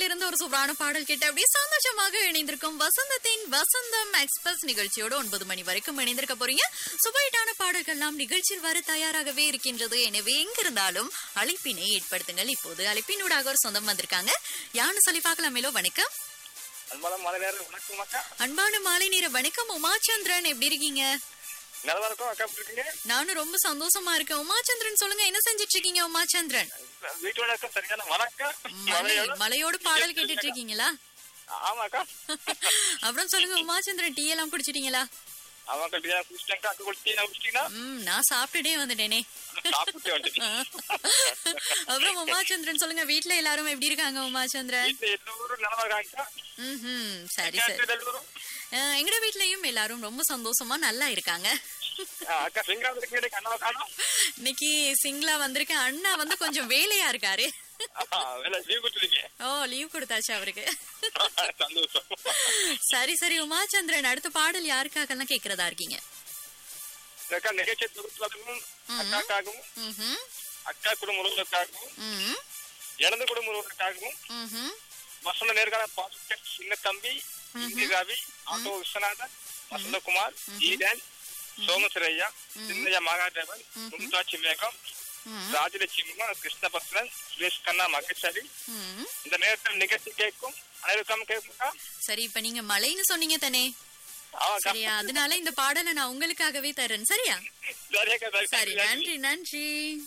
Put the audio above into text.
இருந்து ஒரு சூப்பரான பாடல் கேட்டு அப்படியே சந்தோஷமாக இணைந்திருக்கும் வசந்தத்தின் வசந்தம் எக்ஸ்பிரஸ் நிகழ்ச்சியோட ஒன்பது மணி வரைக்கும் இணைந்திருக்க போறீங்க சுபைட்டான பாடல்கள்லாம் நிகழ்ச்சியில் வர தயாராகவே இருக்கின்றது எனவே எங்கிருந்தாலும் அழைப்பினை ஏற்படுத்துங்கள் இப்போது அழைப்பினூடாக ஒரு சொந்தம் வந்திருக்காங்க யான்னு சொல்லி பார்க்கலாமேலோ வணக்கம் அன்பான மழை நேரம் வணக்கம் அக்கா அன்பான மாலை நேர வணக்கம் உமாச்சந்திரன் எப்படி இருக்கீங்க நல்லா இருக்கும் அக்கா எப்படி இருக்கீங்க நானும் ரொம்ப சந்தோஷமா இருக்கேன் உமாச்சந்திரன் சொல்லுங்க என்ன செஞ்சிட்டு இருக்கீங்க உமாச்சந்திரன் வீட்டோட அக்கா சரியான வணக்கம் மலை மழையோட மலையோட பாடல் கேட்டுட்டு இருக்கீங்களா ஆமா அக்கா அப்புறம் சொல்லுங்க உமாச்சந்திரன் டீ எல்லாம் குடிச்சிட்டீங்களா ஆமா அக்கா டீ குடிச்சிட்டேன் அக்கா குடிச்சிட்டீங்க குடிச்சிட்டீங்கன்னா ம் நான் சாப்பிட்டுட்டே வந்துட்டேனே சாப்பிட்டு வந்துட்டீங்க அப்புறம் உமாச்சந்திரன் சொல்லுங்க வீட்ல எல்லாரும் எப்படி இருக்காங்க உமாச்சந்திரன் வீட்டுல எல்லோரும் நல்லா இருக்காங்க ம் சரி அக்கா சரி வீட்டுல எல்லோரும் அஹ், எங்கட வீட்லயும் எல்லாரும் ரொம்ப சந்தோஷமா நல்லா இருக்காங்க ஆ, அக்கா சிங்கா இருக்கீங்க கண்ணா காணும் இன்னைக்கு சிங்களா வந்திருக்கேன் அண்ணா வந்து கொஞ்சம் வேலையா இருக்காரு வேலை லீவ் கொடுத்துருக்கீங்க ஓ லீவ் கொடுத்தாச்சு அவருக்கு சந்தோஷம் சரி சரி உமாச்சந்திரன் அடுத்த பாடல் யாருக்காகலாம் கேக்குறதா இருக்கீங்க அக்கா நிகழ்ச்சி தொகுப்புகளும் அக்காக்காகவும் ம்ஹும். அக்கா குடும்ப உறவுகளுக்காகவும் ம் இறந்த குடும்ப உறவுகளுக்காகவும் ம்ஹும். வசந்த நேர்கால பாஸ்கர் சின்ன தம்பி இந்தி ரவி ஆட்டோ விஸ்வநாதன் வசந்தகுமார் ஈடன் சோமசுரையா சின்னையா மகாதேவன் மும்தாட்சி மேகம் ம். ராஜலட்சுமி கிருஷ்ணபத்ரன் சுரேஷ் கண்ணா மகேஸ்வரி ம். இந்த நேரத்தில் நிகழ்ச்சி கேட்கும் அனைவருக்கும் கேட்குமா சரி இப்ப நீங்க மலைன்னு சொன்னீங்க தானே ஆமாக்கா சரியா அதனால இந்த பாடலை நான் உங்களுக்காகவே தரேன் சரியா சரியாக்கா சரி சரி நன்றி நன்றி